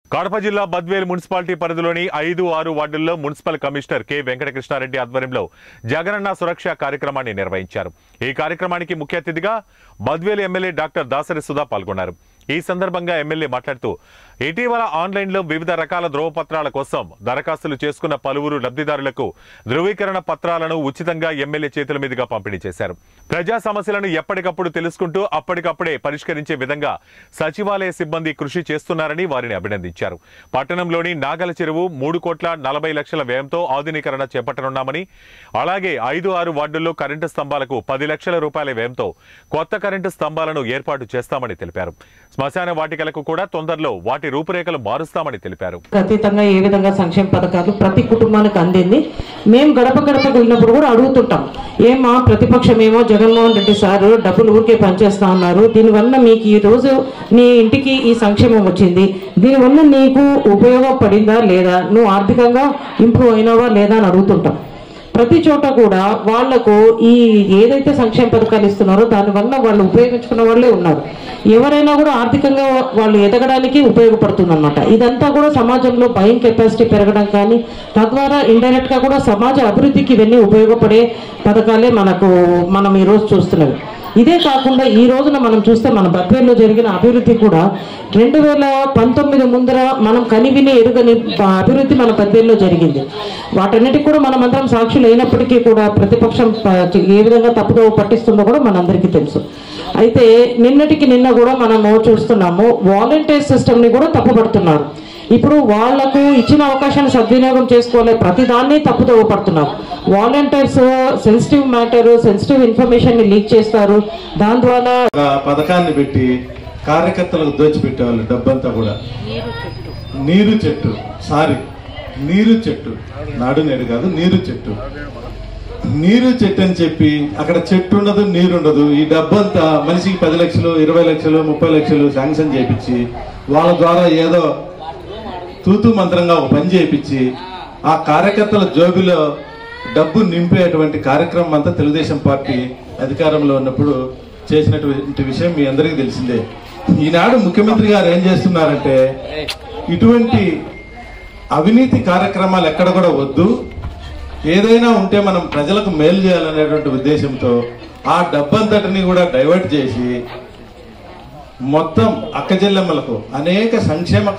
కడప జిల్లా బద్వేల్ మున్సిపాలిటీ పరిధిలోని ఐదు ఆరు వార్డుల్లో మున్సిపల్ కమిషనర్ కె వెంకటకృష్ణారెడ్డి ఆధ్వర్యంలో జగనన్న సురక్ష కార్యక్రమాన్ని నిర్వహించారు ఈ కార్యక్రమానికి ముఖ్య అతిథిగా బద్వేలు ఎమ్మెల్యే డాక్టర్ దాసరి సుధా పాల్గొన్నారు ఈ సందర్భంగా ఎమ్మెల్యే మాట్లాడుతూ ఇటీవల ఆన్లైన్లో వివిధ రకాల ధ్రువపత్రాల కోసం దరఖాస్తులు చేసుకున్న పలువురు లబ్ధిదారులకు ధృవీకరణ పత్రాలను ఉచితంగా ఎమ్మెల్యే చేతుల మీదుగా పంపిణీ చేశారు ప్రజా సమస్యలను ఎప్పటికప్పుడు తెలుసుకుంటూ అప్పటికప్పుడే పరిష్కరించే విధంగా సచివాలయ సిబ్బంది కృషి చేస్తున్నారని వారిని అభినందించారు పట్టణంలోని నాగల చెరువు మూడు కోట్ల నలభై లక్షల వ్యయంతో ఆధునీకరణ చేపట్టనున్నామని అలాగే ఐదు ఆరు వార్డుల్లో కరెంటు స్తంభాలకు పది లక్షల రూపాయల వ్యయంతో కొత్త కరెంటు స్తంభాలను ఏర్పాటు చేస్తామని తెలిపారు శ్మశాన వాటికలకు కూడా తొందరలో వాటి రూపురేఖలు మారుస్తామని తెలిపారు అతీతంగా ఏ విధంగా సంక్షేమ పథకాలు ప్రతి కుటుంబానికి అందింది మేము గడప గడపకు వెళ్ళినప్పుడు కూడా అడుగుతుంటాం ఏమా ప్రతిపక్షం ఏమో జగన్మోహన్ రెడ్డి సార్ డబ్బులు ఊరికే పనిచేస్తా ఉన్నారు దీనివల్ల మీకు ఈ రోజు నీ ఇంటికి ఈ సంక్షేమం వచ్చింది దీనివల్ల నీకు ఉపయోగపడిందా లేదా నువ్వు ఆర్థికంగా ఇంప్రూవ్ అయినావా లేదా అని అడుగుతుంటాం ప్రతి చోట కూడా వాళ్లకు ఈ ఏదైతే సంక్షేమ పథకాలు ఇస్తున్నారో దానివల్ల వాళ్ళు ఉపయోగించుకున్న వాళ్ళే ఉన్నారు ఎవరైనా కూడా ఆర్థికంగా వాళ్ళు ఎదగడానికి ఉపయోగపడుతుంది అనమాట ఇదంతా కూడా సమాజంలో బయింగ్ కెపాసిటీ పెరగడం కానీ తద్వారా ఇండైరెక్ట్ గా కూడా సమాజ అభివృద్ధికి ఇవన్నీ ఉపయోగపడే పథకాలే మనకు మనం ఈరోజు చూస్తున్నవి ఇదే కాకుండా ఈ రోజున మనం చూస్తే మన బద్వేల్లో జరిగిన అభివృద్ధి కూడా రెండు వేల పంతొమ్మిది ముందర మనం కనివిని ఎరుగని అభివృద్ధి మన బద్వేల్లో జరిగింది వాటన్నిటికి కూడా మనం అందరం సాక్షులు అయినప్పటికీ కూడా ప్రతిపక్షం ప- ఏ విధంగా తప్పుదో పట్టిస్తుందో కూడా మనందరికీ తెలుసు అయితే నిన్నటికి నిన్న కూడా మనము చూస్తున్నాము వాలంటీర్ సిస్టమ్ని కూడా తప్పుపడుతున్నారు ఇప్పుడు వాళ్లకు ఇచ్చిన అవకాశాన్ని సద్వినియోగం చేసుకోలే ప్రతిదాన్ని తప్పుదో పడుతున్నారు volunteers sensitive matter sensitive information ని లీక్ చేస్తారు దాని ద్వారా ఒక పథకాన్ని పెట్టి కార్యకర్తలకు దోచిపెట్టేవాళ్ళు డబ్బంతా కూడా నీరు చెట్టు సారీ నీరు చెట్టు నాడు నేడు కాదు నీరు చెట్టు నీరు చెట్టు అని చెప్పి అక్కడ చెట్టు ఉండదు నీరు ఉండదు ఈ డబ్బంతా మనిషికి పది లక్షలు ఇరవై లక్షలు ముప్పై లక్షలు శాంక్షన్ చేపించి వాళ్ళ ద్వారా ఏదో తూతు మంత్రంగా ఒక పని చేయించి ఆ కార్యకర్తల జోబిలో డబ్బు నింపేటువంటి కార్యక్రమం అంతా తెలుగుదేశం పార్టీ అధికారంలో ఉన్నప్పుడు చేసినటువంటి విషయం మీ అందరికీ తెలిసిందే ఈనాడు ముఖ్యమంత్రి గారు ఏం చేస్తున్నారంటే ఇటువంటి అవినీతి కార్యక్రమాలు ఎక్కడ కూడా వద్దు ఏదైనా ఉంటే మనం ప్రజలకు మేలు చేయాలనేటువంటి ఉద్దేశంతో ఆ డబ్బంతటిని కూడా డైవర్ట్ చేసి మొత్తం అక్కచెల్లెమ్మలకు అనేక సంక్షేమ